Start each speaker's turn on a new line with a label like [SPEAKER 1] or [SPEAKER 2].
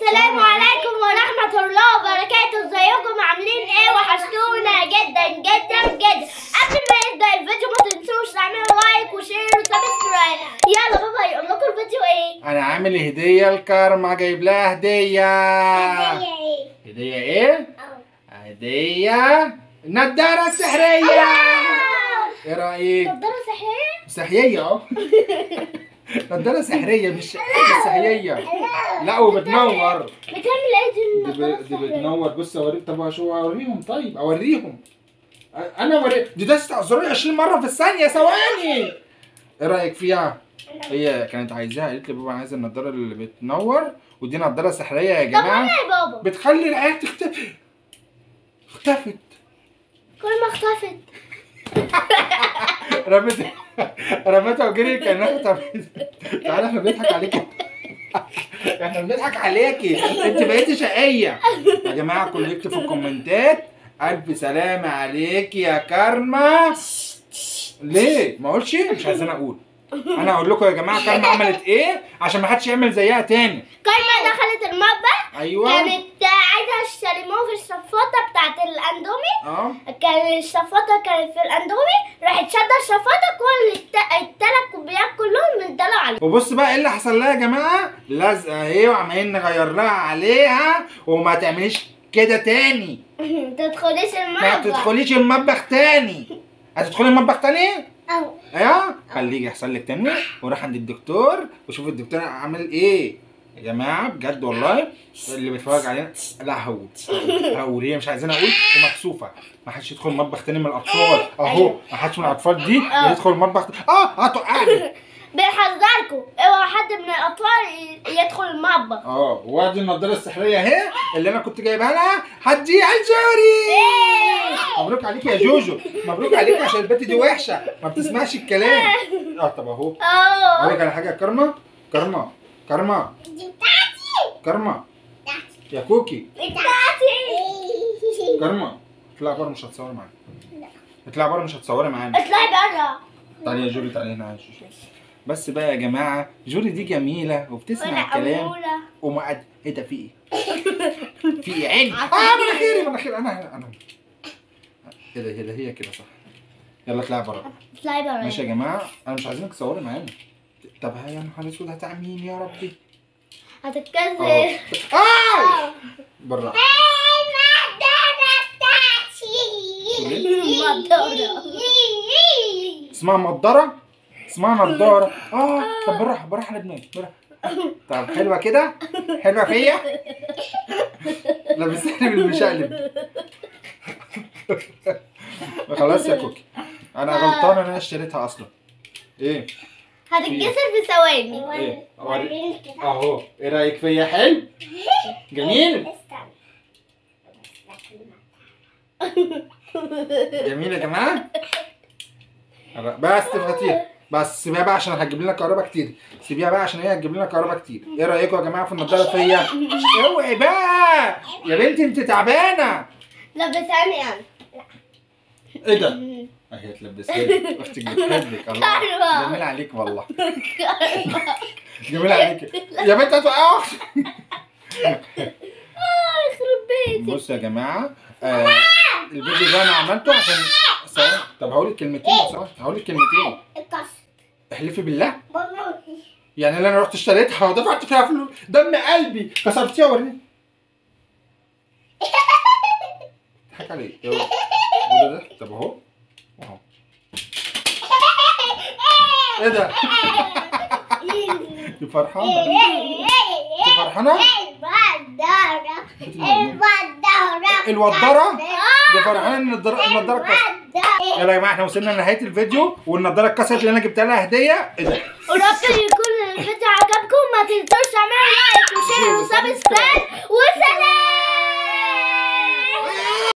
[SPEAKER 1] السلام عليكم ورحمة الله وبركاته ازيكم عاملين ايه وحشتونا جدا جدا جدا قبل ما يبدأ الفيديو ما تنسوش تعملوا لايك وشير وسبسكرايب يلا بابا يقول لكم الفيديو ايه
[SPEAKER 2] انا عامل هديه لكارما جايب لها هديه
[SPEAKER 1] ايه
[SPEAKER 2] هديه ايه هديه نضاره سحريه ايه رايك
[SPEAKER 1] نضارة سحرية
[SPEAKER 2] سحريه اهو نضاره سحريه مش مش سحريه لا وبتنور
[SPEAKER 1] بتعمل ايه دي
[SPEAKER 2] دي, ب...
[SPEAKER 1] النضارة
[SPEAKER 2] دي
[SPEAKER 1] السحرية؟
[SPEAKER 2] بتنور بص اوريك طب شو اوريهم طيب اوريهم انا اوريك دي دست زرار 20 مره في الثانيه ثواني ايه رايك فيها هي كانت عايزاها قالت لي بابا أنا عايزه النضاره اللي بتنور ودي نضاره سحريه يا
[SPEAKER 1] طب
[SPEAKER 2] جماعه
[SPEAKER 1] وانا يا بابا
[SPEAKER 2] بتخلي العيال تختفي اختفت
[SPEAKER 1] كل ما اختفت
[SPEAKER 2] رمت رمتها وجري كانها اختفت تعالى احنا بنضحك عليكي احنا بنضحك عليكي انت بقيتي شقيه يا جماعه كل يكتب في الكومنتات الف سلامه عليكي يا كارما ليه ما اقولش مش عايزين اقول انا اقول لكم يا جماعه كارما عملت ايه عشان ما حدش يعمل زيها تاني
[SPEAKER 1] كلمة دخلت المطبخ
[SPEAKER 2] ايوه
[SPEAKER 1] كانت عايزة اشتري في الشفاطة بتاعت الاندومي
[SPEAKER 2] اه
[SPEAKER 1] كان الشفاطة كانت في الاندومي راحت شادة الشفاطة كل الت... التلات كوبايات كلهم اتدلوا عليه
[SPEAKER 2] وبص بقى ايه اللي حصل لها يا جماعه لازقه اهي وعمالين نغير لها عليها وما تعمليش كده تاني
[SPEAKER 1] تدخليش
[SPEAKER 2] ما
[SPEAKER 1] المطبخ
[SPEAKER 2] تدخليش المطبخ تاني هتدخلي المطبخ تاني
[SPEAKER 1] أو.
[SPEAKER 2] ايوه خليه يحصل لك تاني وراح عند الدكتور وشوف الدكتور عامل ايه يا جماعه بجد والله اللي بيتفرج علينا لا هو هو هي مش عايزين اقول ومكسوفه ما حدش يدخل المطبخ تاني من الاطفال اهو ما حدش من الاطفال دي
[SPEAKER 1] آه.
[SPEAKER 2] يدخل المطبخ اه هتوقعني
[SPEAKER 1] بنحذركم اوعى حد من الاطفال ي- يدخل المطبخ
[SPEAKER 2] اه وادي النضاره السحريه اهي اللي انا كنت جايبها لها هديها لجوري مبروك عليك يا جوجو مبروك عليك عشان البت دي وحشه ما بتسمعش الكلام اه طب اهو اقول
[SPEAKER 1] اه
[SPEAKER 2] لك على حاجه يا كارما كارما كارما
[SPEAKER 1] دي بتاعتي
[SPEAKER 2] كارما يا كوكي
[SPEAKER 1] بتاعتي
[SPEAKER 2] كارما اطلع بره مش هتصوري معانا اطلع بره مش هتصوري معانا
[SPEAKER 1] اطلعي بره
[SPEAKER 2] تعالي يا جوري تعالي هنا يا جوجو بس بقى يا جماعه جوري دي جميله وبتسمع
[SPEAKER 1] وانا
[SPEAKER 2] الكلام
[SPEAKER 1] اموره
[SPEAKER 2] وما قد ايه ده في ايه؟ في ايه عيني؟ اه مناخيري مناخيري انا انا كده كده هي كده صح يلا اطلعي بره
[SPEAKER 1] اطلعي بره
[SPEAKER 2] ماشي يا جماعه انا مش عايزينك تصوري معانا طب ها يا نهار اسود هتعمل مين يا ربي؟
[SPEAKER 1] هتتكسر
[SPEAKER 2] اه آه! بره اسمها مقدره اسمها نضاره اه طب بالراحه بالراحه يا لبنان بالراحه طب حلوه كده حلوه فيا لابساني بالمشقلب خلاص يا كوكي انا غلطان ان انا اشتريتها اصلا ايه
[SPEAKER 1] هتتكسر في ثواني
[SPEAKER 2] ايه أوري- اهو ايه رايك فيا حلو جميل جميل يا جماعه بس فاتير بس سيبيها بقى عشان هتجيب لنا كهرباء كتير سيبيها بقى عشان هي هتجيب لنا كهرباء كتير ايه رايكم يا جماعه في النضاره فيا اوعي بقى يا بنتي انت تعبانه
[SPEAKER 1] لبساني انا
[SPEAKER 2] ايه ده اهي تلبسها لي اختك بتحبك الله
[SPEAKER 1] كهرباء.
[SPEAKER 2] جميل عليك والله جميل عليك يا بنت هتوقع اختي
[SPEAKER 1] يخرب بيتي
[SPEAKER 2] بص يا جماعه آه الفيديو ده انا عملته عشان ثواني. طب هقول لك كلمتين ثواني. هقول لك كلمتين
[SPEAKER 1] اتكسر
[SPEAKER 2] احلفي بالله يعني اللي انا رحت اشتريتها ودفعت فيها فلوس دم قلبي كسرتيها وريني اضحك عليك يلا وده ده طب اهو اهو ايه ده دي فرحانه دي فرحانه الوضاره دي فرحانه ان النضاره النضاره اتكسرت يلا يا جماعه احنا وصلنا لنهايه الفيديو والنضاره اتكسرت اللي انا جبتها لها هديه ايه ده
[SPEAKER 1] ورب يكون الفيديو عجبكم ما تنسوش تعملوا لايك وشير وسبسكرايب وسلام